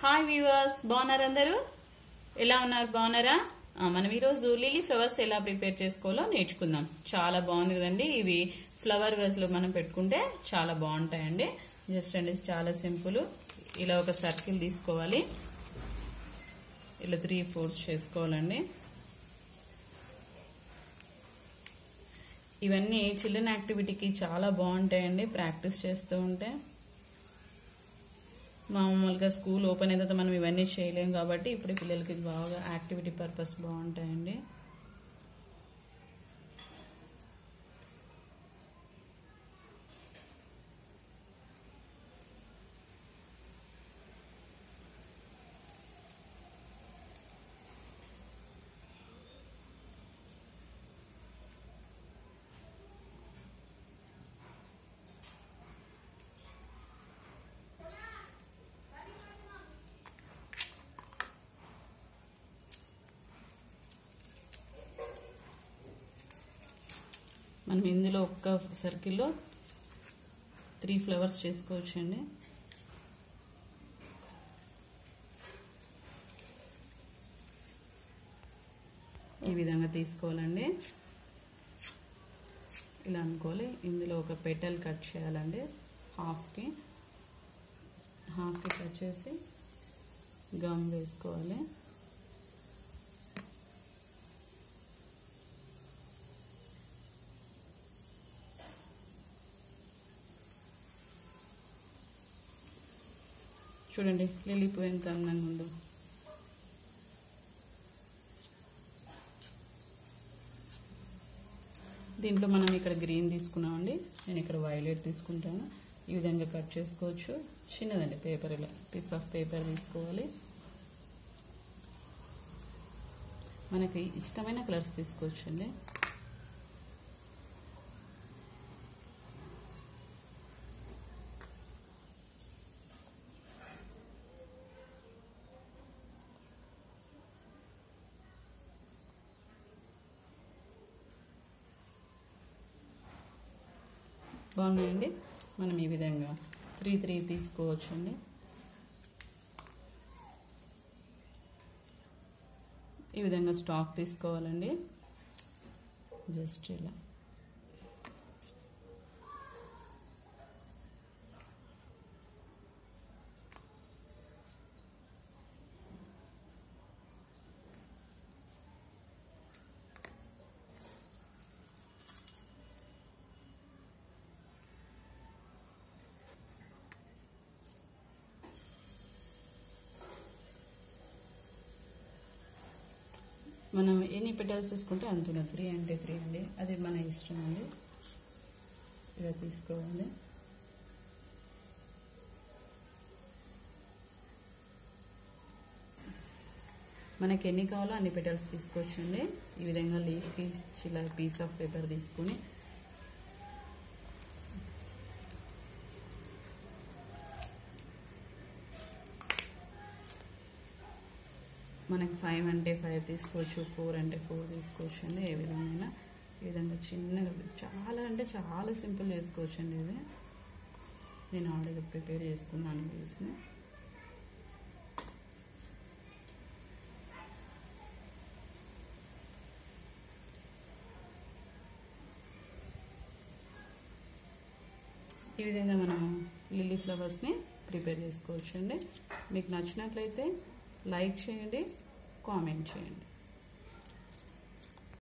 hi viewers బాగున్నారు అందరూ ఎలా ఉన్నారు బాగున్నారా ఆ, మనం ఈరోజు లిలీ ఫ్లవర్స్ ఎలా ప్రిపేర్ చేసుకోవాలో నేర్చుకుందాం చాలా బాగుంది కదండి ఇవి ఫ్లవర్ వేస్ లో మనం పెట్టుకుంటే చాలా బాగుంటాయండి జస్ట్ అండి చాలా సింపుల్ ఇలా ఒక సర్కిల్ తీసుకోవాలి ఇలా త్రీ ఫోర్స్ చేసుకోవాలండి ఇవన్నీ చిల్డ్రన్ యాక్టివిటీకి చాలా బాగుంటాయండి ప్రాక్టీస్ చేస్తూ ఉంటే మామూలుగా స్కూల్ ఓపెన్ అయిన తర్వాత మనం ఇవన్నీ చేయలేం కాబట్టి ఇప్పుడు పిల్లలకి బాగా యాక్టివిటీ పర్పస్ బాగుంటాయండి మనం ఇందులో ఒక్క సర్కిల్లో త్రీ ఫ్లవర్స్ చేసుకోవచ్చండి ఈ విధంగా తీసుకోవాలండి ఇలా అనుకోవాలి ఇందులో ఒక పెటల్ కట్ చేయాలండి హాఫ్కి హాఫ్కి కట్ చేసి గమ్ వేసుకోవాలి చూడండి లిల్లీ పువ్వు ఎంత అందంగా ఉందో దీంట్లో మనం ఇక్కడ గ్రీన్ తీసుకున్నామండి నేను ఇక్కడ వైలెట్ తీసుకుంటాను ఈ విధంగా కట్ చేసుకోవచ్చు చిన్నదండి పేపర్ ఇలా పీస్ ఆఫ్ పేపర్ తీసుకోవాలి మనకి ఇష్టమైన కలర్స్ తీసుకోవచ్చు అండి బాగున్నాయండి మనం ఈ విధంగా త్రీ త్రీ తీసుకోవచ్చండి ఈ విధంగా స్టాక్ తీసుకోవాలండి జస్ట్ ఇలా మనం ఎన్ని పెటల్స్ తీసుకుంటే అంటున్నా త్రీ అంటే త్రీ అండి అది మన ఇష్టం అండి ఇలా తీసుకోవాలి మనకి ఎన్ని కావాలో అన్ని పెటల్స్ తీసుకోవచ్చండి ఈ విధంగా లీఫ్కి ఇలా పీస్ ఆఫ్ పేపర్ తీసుకుని మనకి ఫైవ్ అంటే ఫైవ్ తీసుకోవచ్చు ఫోర్ అంటే ఫోర్ తీసుకోవచ్చు అండి ఏ విధంగా ఈ విధంగా చిన్నగా చాలా అంటే చాలా సింపుల్ చేసుకోవచ్చు అండి ఇది నేను ఆల్రెడీ ప్రిపేర్ చేసుకున్నాను వేసిన ఈ విధంగా మనము లిల్లీ ఫ్లవర్స్ని ప్రిపేర్ చేసుకోవచ్చు అండి మీకు నచ్చినట్లయితే లైక్ చేయండి కామెంట్ చేయండి